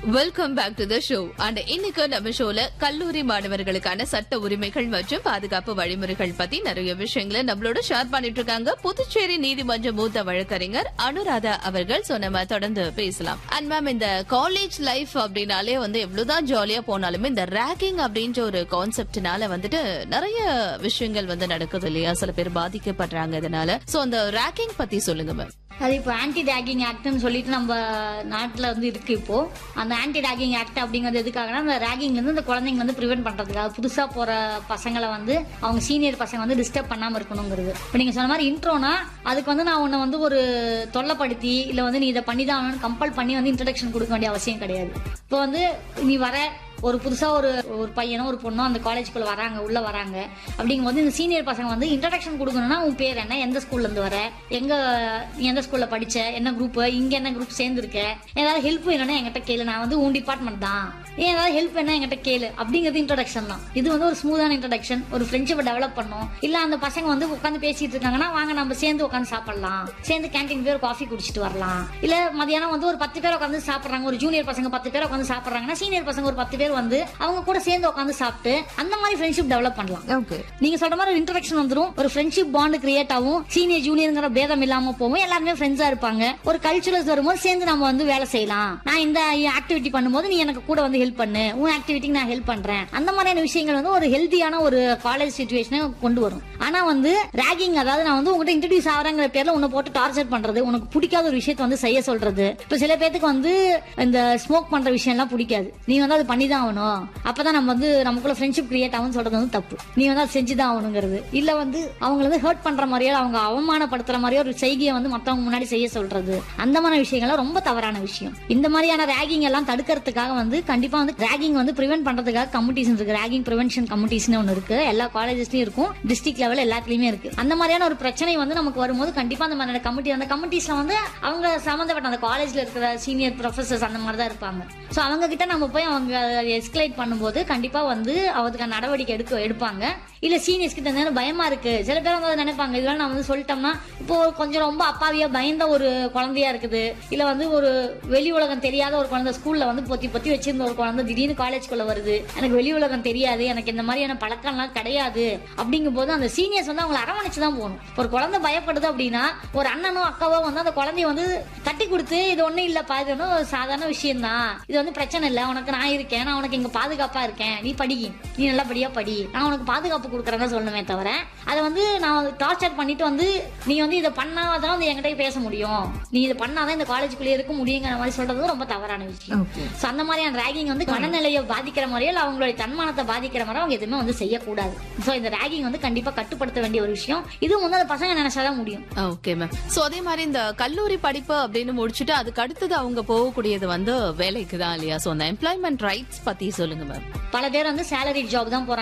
welcome back to the show and இன்னைக்கு நம்ம ஷோல கல்லூரி மாணவர்களுக்கான சட்ட உரிமைகள் மற்றும் பாதுகாப்பு வழிமுறைகள் பத்தி நிறைய விஷயங்களை நம்மளோட ஷேர் பண்ணிட்டு இருக்காங்க புதுச்சேரி நீதிமன்ற மூத்த வழக்கறிஞர் அனுராதா அவர்கள் சோ நம்ம தொடர்ந்து பேசலாம் அண்ட் மேம் இந்த காலேஜ் லைஃப் அப்படின்னாலே வந்து எவ்வளவுதான் ஜாலியா போனாலுமே இந்த ரேக்கிங் அப்படின்ற ஒரு கான்செப்ட்னால வந்துட்டு நிறைய விஷயங்கள் வந்து நடக்குது இல்லையா சில பேர் பாதிக்கப்படுறாங்க இதனால சோ அந்த ரேக்கிங் பத்தி சொல்லுங்க மேம் அது இப்போ ஆன்டி டேகிங் ஆக்ட்னு சொல்லிட்டு நம்ம நாட்டில் வந்து இருக்கு இப்போ அந்த ஆன்டி டேகிங் ஆக்ட் அப்படிங்கிறது எதுக்காகனா அந்த ragging ல இருந்து இந்த குழந்தைங்க வந்து ப்ரிவென்ட் பண்றதுக்காக புதுசா போற பசங்களை வந்து அவங்க சீனியர் பசங்க வந்து டிஸ்டர்ப் பண்ணாம இருக்கணுங்கிறது இப்போ நீங்க சொன்ன மாதிரி இன்ட்ரோனா அதுக்கு வந்து நான் உன்னை வந்து ஒரு தொல்லைப்படுத்தி இல்லை வந்து நீ இதை பண்ணி தான் கம்பல் பண்ணி வந்து இன்ட்ரடக்ஷன் கொடுக்க வேண்டிய அவசியம் கிடையாது இப்போ வந்து நீ வர ஒரு புதுசா ஒரு ஒரு பையனோ ஒரு பொண்ணோ அந்த காலேஜ்குள்ள வராங்க உள்ள வராங்க அப்படிங்கும்போது இந்த சீனியர் பசங்க வந்து இன்ட்ரடக்ஷன் கொடுக்கணும்னா உன் பேர் என்ன எந்த ஸ்கூல்ல இருந்து வர எங்க நீ எந்த ஸ்கூல்ல படிச்ச என்ன குரூப் இங்க என்ன குரூப் சேர்ந்துருக்க ஏதாவது ஹெல்ப் வேணும்னா என்கிட்ட கேளு நான் வந்து உன் டிபார்ட்மெண்ட் தான் ஏன் ஏதாவது ஹெல்ப் வேணா என்கிட்ட கேளு அப்படிங்கிறது இன்ட்ரடக்ஷன் தான் இது வந்து ஒரு ஸ்மூதான இன்ட்ரடக்ஷன் ஒரு ஃப்ரெண்ட்ஷிப்பை டெவலப் பண்ணும் இல்ல அந்த பசங்க வந்து உட்காந்து பேசிட்டு இருக்காங்கன்னா வாங்க நம்ம சேர்ந்து உட்காந்து சாப்பிடலாம் சேர்ந்து கேண்டீன் போய் ஒரு காஃபி குடிச்சிட்டு வரலாம் இல்ல மதியானம் வந்து ஒரு பத்து பேர் உட்காந்து சாப்பிடுறாங்க ஒரு ஜூனியர் பசங்க பத்து பேர் உட்காந்து சாப்பிடுறாங்கன்னா சீனியர் பசங்க ஒரு பத்து பேர் வந்து அவங்க கூட சேர்ந்து உட்காந்து சாப்பிட்டு அந்த மாதிரி ஃப்ரெண்ட்ஷிப் டெவலப் பண்ணலாம் ஓகே நீங்க சொல்ற மாதிரி ஒரு இன்ட்ரடக்ஷன் வந்துரும் ஒரு ஃப்ரெண்ட்ஷிப் பாண்ட் கிரியேட் ஆகும் சீனியர் ஜூனியர்ங்கிற பேதம் இல்லாம போகும் எல்லாருமே ஃப்ரெண்ட்ஸா இருப்பாங்க ஒரு கல்ச்சுரல்ஸ் வரும்போது சேர்ந்து நம்ம வந்து வேலை செய்யலாம் நான் இந்த ஆக்டிவிட்டி பண்ணும்போது நீ எனக்கு கூட வந்து ஹெல்ப் பண்ணு உன் ஆக்டிவிட்டிக்கு நான் ஹெல்ப் பண்றேன் அந்த மாதிரியான விஷயங்கள் வந்து ஒரு ஹெல்த்தியான ஒரு காலேஜ் சுச்சுவேஷனை கொண்டு வரும் ஆனா வந்து ராகிங் அதாவது நான் வந்து உங்ககிட்ட இன்ட்ரடியூஸ் ஆகிறங்கிற பேர்ல உன்னை போட்டு டார்ச்சர் பண்றது உனக்கு பிடிக்காத ஒரு விஷயத்தை வந்து செய்ய சொல்றது இப்ப சில பேத்துக்கு வந்து இந்த ஸ்மோக் பண்ற விஷயம் எல்லாம் பிடிக்காது நீ வந்து அது பண்ணி தான் ஆகணும் அப்பதான் நம்ம வந்து நமக்குள்ள ஃப்ரெண்ட்ஷிப் கிரியேட் ஆகும் சொல்றது வந்து தப்பு நீ வந்து அதை செஞ்சுதான் ஆகணுங்கிறது இல்ல வந்து அவங்கள வந்து ஹர்ட் பண்ற மாதிரியோ அவங்க அவமானப்படுத்துற மாதிரியோ ஒரு செய்கையை வந்து மத்தவங்க முன்னாடி செய்ய சொல்றது அந்த மாதிரி விஷயங்கள்லாம் ரொம்ப தவறான விஷயம் இந்த மாதிரியான ரேகிங் எல்லாம் தடுக்கிறதுக்காக வந்து கண்டிப்பா வந்து ரேகிங் வந்து ப்ரிவென்ட் பண்றதுக்காக கமிட்டிஸ் இருக்கு ரேகிங் ப்ரிவென்ஷன் கமிட்டிஸ்னு ஒன்று இருக்கு எல்லா காலேஜஸ்லயும் இருக்கும் டிஸ்ட்ரிக்ட் லெவல் எல்லாத்துலயுமே இருக்கு அந்த மாதிரியான ஒரு பிரச்சனை வந்து நமக்கு வரும்போது கண்டிப்பா அந்த மாதிரியான கமிட்டி அந்த கமிட்டிஸ்ல வந்து அவங்க சம்பந்தப்பட்ட அந்த காலேஜ்ல இருக்கிற சீனியர் ப்ரொஃபசர்ஸ் அந்த மாதிரி தான் இருப்பாங்க சோ அவங்க கிட்ட நம்ம போய் அவங்க எஸ்கலேட் பண்ணும்போது கண்டிப்பா வந்து அதுக்கான நடவடிக்கை எடுக்க எடுப்பாங்க இல்ல சீனியர்ஸ் கிட்ட இருந்தாலும் பயமா இருக்கு சில பேர் வந்து அதை நினைப்பாங்க இதெல்லாம் நான் வந்து சொல்லிட்டோம்னா இப்போ கொஞ்சம் ரொம்ப அப்பாவியா பயந்த ஒரு குழந்தையா இருக்குது இல்ல வந்து ஒரு வெளி உலகம் தெரியாத ஒரு குழந்தை ஸ்கூல்ல வந்து பொத்தி பொத்தி வச்சிருந்த ஒரு குழந்தை திடீர்னு காலேஜ்குள்ள வருது எனக்கு வெளி உலகம் தெரியாது எனக்கு இந்த மாதிரியான பழக்கம்லாம் கிடையாது அப்படிங்கும் போது அந்த சீனியர்ஸ் வந்து அவங்களை அரவணைச்சு தான் போகணும் ஒரு குழந்தை பயப்படுது அப்படின்னா ஒரு அண்ணனோ அக்காவோ வந்து அந்த குழந்தைய வந்து தட்டி கொடுத்து இது ஒண்ணும் இல்லப்பா இது ஒன்றும் சாதாரண விஷயம் தான் இது வந்து பிரச்சனை இல்லை உனக்கு நான் இருக்கேன் நான் உனக்கு இங்க பாதுகாப்பா இருக்கேன் நீ படி நீ நல்லபடியா படி நான் உனக்கு பாதுகாப்பு கொடுக்குறேன்னு சொல்லணுமே தவிர அதை வந்து நான் டார்ச்சர் பண்ணிட்டு வந்து நீ வந்து இதை பண்ணாதான் வந்து என்கிட்ட பேச முடியும் நீ இதை பண்ணாதான் இந்த காலேஜுக்குள்ளேயே இருக்க முடியுங்கிற மாதிரி சொல்றது வந்து ரொம்ப தவறான விஷயம் ஓகே சோ அந்த மாதிரியான ராகிங் வந்து மனநிலையை பாதிக்கிற மாதிரியோ இல்ல அவங்களுடைய தன்மானத்தை பாதிக்கிற மாதிரி அவங்க எதுவுமே வந்து செய்யக்கூடாது சோ இந்த ராகிங் வந்து கண்டிப்பா கட்டுப்படுத்த வேண்டிய ஒரு விஷயம் இதுவும் வந்து அந்த பசங்க நினைச்சாதான் முடியும் ஓகே மேம் சோ அதே மாதிரி இந்த கல்லூரி படிப்பு அப்படின்னு முடிச்சுட்டு அதுக்கு அடுத்தது அவங்க போகக்கூடியது வந்து வேலைக்கு தான் இல்லையா சோ அந்த எம்ப்ளாய்மெண்ட் ரைட்ஸ் பத்தி சொல்லுங்க மேம் பல பேர் வந்து சேலரி ஜாப் தான் போறாங்க